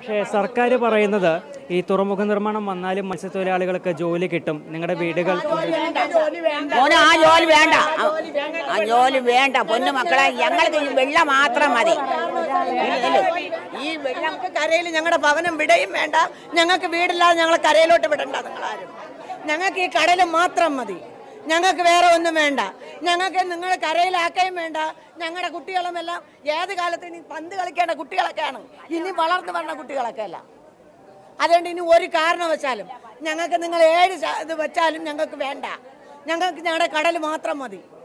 പക്ഷേ സർക്കാർ പറയുന്നത് ഈ തുറമുഖ നിർമ്മാണം വന്നാലും മത്സ്യത്തൊഴിലാളികൾക്ക് ജോലി കിട്ടും നിങ്ങളുടെ വീടുകൾ മോനെ ആ ജോലി വേണ്ട ആ- ആ ജോലി വേണ്ട പൊന്നു മക്കളെ ഞങ്ങൾക്ക് ഈ വെള്ളം മാത്രം മതി ഈ വെള്ളം കരയിൽ ഞങ്ങളുടെ ഭവനം വിടയും വേണ്ട ഞങ്ങൾക്ക് വീടില്ലാതെ ഞങ്ങളെ കരയിലോട്ട് വിടണ്ട നിങ്ങളാരും ഞങ്ങൾക്ക് ഈ കടൽ മാത്രം മതി ഞങ്ങൾക്ക് വേറെ ഒന്നും വേണ്ട ഞങ്ങൾക്ക് നിങ്ങൾ കരയിലാക്കുകയും വേണ്ട ഞങ്ങളുടെ കുട്ടികളുമെല്ലാം ഏത് കാലത്ത് ഇനി പന്ത് കളിക്കേണ്ട കുട്ടികളൊക്കെയാണ് ഇനി വളർന്നു വന്ന കുട്ടികളൊക്കെ അല്ല അതുകൊണ്ട് ഇനി ഒരു കാരണവശാലും ഞങ്ങൾക്ക് നിങ്ങൾ ഏഴ് ശ- ഇത് വെച്ചാലും ഞങ്ങൾക്ക് വേണ്ട ഞങ്ങൾക്ക് ഞങ്ങളുടെ കടൽ മാത്രം മതി